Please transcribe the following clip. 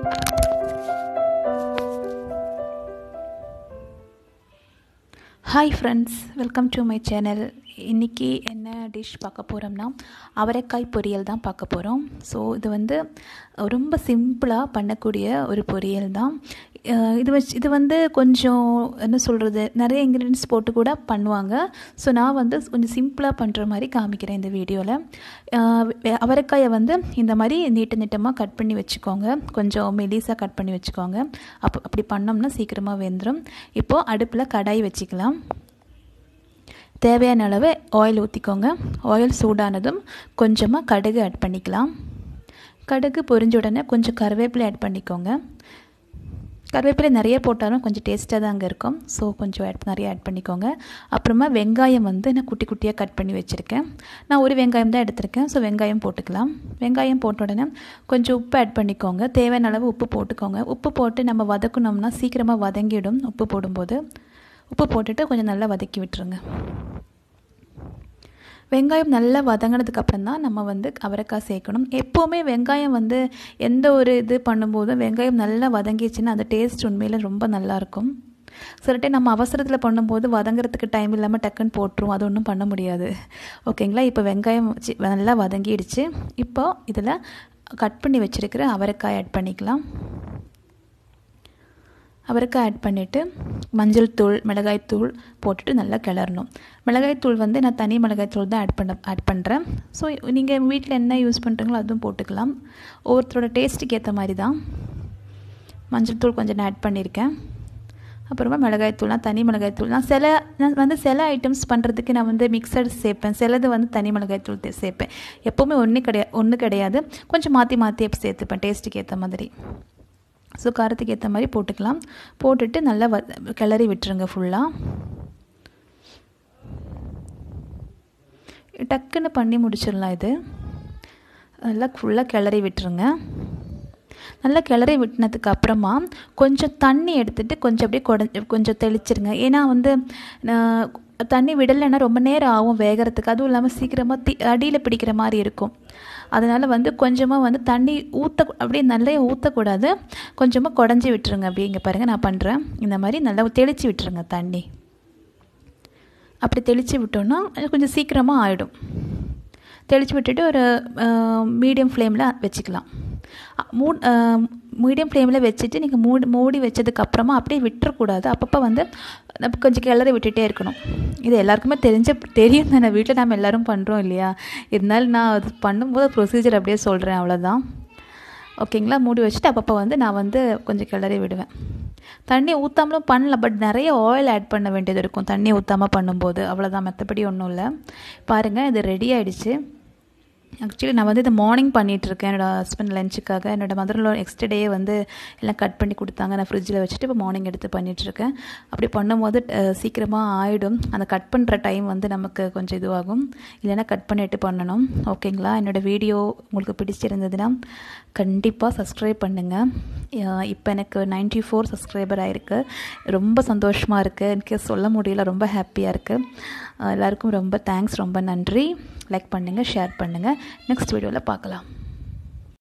hi friends welcome to my channel இன்றைக்கி என்ன dish பார்க்க போகிறோம்னா அவரைக்காய் பொரியல் தான் பார்க்க போகிறோம் ஸோ இது வந்து ரொம்ப சிம்பிளாக பண்ணக்கூடிய ஒரு பொரியல் தான் அஹ் இது வச்சு இது வந்து கொஞ்சம் என்ன சொல்கிறது நிறைய இன்க்ரீடியன்ஸ் போட்டு கூட பண்ணுவாங்க ஸோ நான் வந்து கொஞ்சம் சிம்பிளாக பண்ணுற மாதிரி காமிக்கிறேன் இந்த வீடியோவில் அவரைக்காயை வந்து இந்த மாதிரி நீட்ட நீட்டமாக கட் பண்ணி வச்சுக்கோங்க கொஞ்சம் மெலிசாக கட் பண்ணி வச்சுக்கோங்க அப்போ அப்படி பண்ணோம்னா சீக்கிரமாக வெந்துடும் இப்போது அடுப்பில் கடாய் வச்சுக்கலாம் தேவையான அளவு ஆயில் ஊற்றிக்கோங்க ஆயில் சூடானதும் கொஞ்சமாக கடுகு ஆட் பண்ணிக்கலாம் கடுகு பொரிஞ்ச உடனே கொஞ்சம் கருவேப்பிலை ஆட் பண்ணிக்கோங்க கருவேப்பிலை நிறைய போட்டாலும் கொஞ்சம் டேஸ்ட்டாக தான் அங்கே இருக்கும் ஸோ கொஞ்சம் ஆட் நிறைய ஆட் பண்ணிக்கோங்க அப்புறமா வெங்காயம் வந்து நான் குட்டி குட்டியாக கட் பண்ணி வச்சுருக்கேன் நான் ஒரு வெங்காயம் தான் எடுத்திருக்கேன் ஸோ வெங்காயம் போட்டுக்கலாம் வெங்காயம் போட்ட உடனே கொஞ்சம் உப்பு ஆட் பண்ணிக்கோங்க தேவையான அளவு உப்பு போட்டுக்கோங்க உப்பு போட்டு நம்ம வதக்கணும்னா சீக்கிரமாக வதங்கிடும் உப்பு போடும்போது உப்பு போட்டுட்டு கொஞ்சம் நல்லா வதக்கி விட்டுருங்க வெங்காயம் நல்லா வதங்கினதுக்கப்புறம் தான் நம்ம வந்து அவரைக்காய் சேர்க்கணும் எப்போவுமே வெங்காயம் வந்து எந்த ஒரு இது பண்ணும்போதும் வெங்காயம் நல்லா வதங்கிச்சுன்னா அந்த டேஸ்ட் உண்மையில் ரொம்ப நல்லாயிருக்கும் சில டைம் நம்ம அவசரத்தில் பண்ணும்போது வதங்குறதுக்கு டைம் இல்லாமல் டக்குன்னு போட்டுரும் அது ஒன்றும் பண்ண முடியாது ஓகேங்களா இப்போ வெங்காயம் வச்சு நல்லா வதங்கிடுச்சு இப்போ இதில் கட் பண்ணி வச்சுருக்கிற அவரைக்காய் ஆட் பண்ணிக்கலாம் அவரைக்காய் ஆட் பண்ணிவிட்டு மஞ்சள் தூள் மிளகாய் தூள் போட்டுட்டு நல்லா கிளறணும் மிளகாய் தூள் வந்து நான் தனி மிளகாய் தூள் தான் ஆட் பண்ண ஆட் பண்ணுறேன் ஸோ நீங்கள் வீட்டில் என்ன யூஸ் பண்ணுறீங்களோ அதுவும் போட்டுக்கலாம் ஒவ்வொருத்தரோட டேஸ்ட்டுக்கு ஏற்ற மாதிரி தான் மஞ்சள் தூள் கொஞ்சம் நான் ஆட் பண்ணியிருக்கேன் அப்புறமா மிளகாய் தூள் நான் தனி மிளகாய் தூள் நான் சில நான் வந்து சில ஐட்டம்ஸ் பண்ணுறதுக்கு நான் வந்து மிக்சர் சேர்ப்பேன் சிலது வந்து தனி மிளகாய் தூள் சேர்ப்பேன் எப்போவுமே ஒன்று கிடையாது ஒன்று கிடையாது கொஞ்சம் மாற்றி மாற்றி சேர்த்துப்பேன் டேஸ்ட்டுக்கு ஏற்ற மாதிரி ஸோ காரத்துக்கு ஏற்ற மாதிரி போட்டுக்கலாம் போட்டுட்டு நல்லா வ கிளறி விட்டுருங்க ஃபுல்லாக டக்குன்னு பண்ணி முடிச்சிடலாம் இது நல்லா ஃபுல்லாக கிளறி விட்டுருங்க நல்லா கிளறி விட்டினதுக்கு அப்புறமா கொஞ்சம் தண்ணி எடுத்துகிட்டு கொஞ்சம் அப்படியே கொட கொஞ்சம் தெளிச்சிருங்க ஏன்னா வந்து தண்ணி விடலைன்னா ரொம்ப நேரம் ஆகும் வேகிறதுக்கு அதுவும் இல்லாமல் சீக்கிரமாக தி அடியில் பிடிக்கிற மாதிரி இருக்கும் அதனால் வந்து கொஞ்சமாக வந்து தண்ணி ஊற்ற அப்படியே நல்லா ஊற்றக்கூடாது கொஞ்சமாக குடஞ்சி விட்டுருங்க அப்படியே இங்கே பாருங்கள் நான் பண்ணுறேன் இந்த மாதிரி நல்லா தெளித்து விட்டுருங்க தண்ணி அப்படி தெளித்து விட்டோன்னா கொஞ்சம் சீக்கிரமாக ஆகிடும் தெளித்து விட்டுட்டு ஒரு மீடியம் ஃப்ளேமில் வச்சுக்கலாம் மூ மீடியம் ஃப்ளேமில் வச்சுட்டு நீங்கள் மூடி மூடி வச்சதுக்கப்புறமா அப்படியே விட்டுறக்கூடாது அப்பப்போ வந்து நம்ம கொஞ்சம் கிளறி விட்டுட்டே இருக்கணும் இது எல்லாருக்குமே தெரிஞ்ச தெரியும் தானே வீட்டில் நம்ம எல்லோரும் பண்ணுறோம் இல்லையா இருந்தாலும் நான் அது பண்ணும்போது ப்ரொசீஜர் அப்படியே சொல்கிறேன் அவ்வளோதான் ஓகேங்களா மூடி வச்சுட்டு அப்பப்போ வந்து நான் வந்து கொஞ்சம் கிளறி விடுவேன் தண்ணி ஊற்றாமலும் பண்ணல பட் நிறைய ஆயில் ஆட் பண்ண வேண்டியது இருக்கும் தண்ணி ஊற்றாமல் பண்ணும்போது அவ்வளோதான் மற்றபடி ஒன்றும் இல்லை பாருங்கள் இது ரெடி ஆகிடுச்சு ஆக்சுவலி நான் வந்து இதை மார்னிங் பண்ணிகிட்ருக்கேன் என்னோடய ஹஸ்பண்ட் லஞ்சுக்காக என்னோடய மதரில் நெக்ஸ்ட் டே வந்து எல்லாம் கட் பண்ணி கொடுத்தாங்க நான் ஃப்ரிட்ஜில் வச்சுட்டு இப்போ மார்னிங் எடுத்து பண்ணிகிட்ருக்கேன் அப்படி பண்ணும்போது சீக்கிரமாக ஆகிடும் அந்த கட் பண்ணுற டைம் வந்து நமக்கு கொஞ்சம் இதுவாகும் இல்லைன்னா கட் பண்ணிட்டு பண்ணணும் ஓகேங்களா என்னோடய வீடியோ உங்களுக்கு பிடிச்சிருந்ததுன்னா கண்டிப்பாக சப்ஸ்கிரைப் பண்ணுங்கள் இப்போ எனக்கு நைன்ட்டி ஃபோர் சப்ஸ்கிரைபர் ஆகிருக்கு ரொம்ப சந்தோஷமாக இருக்குது எனக்கு சொல்ல முடியல ரொம்ப ஹாப்பியாக இருக்குது எல்லாருக்கும் ரொம்ப தேங்க்ஸ் ரொம்ப நன்றி லைக் பண்ணுங்கள் ஷேர் பண்ணுங்கள் நெக்ஸ்ட் வீடியோவில் பார்க்கலாம்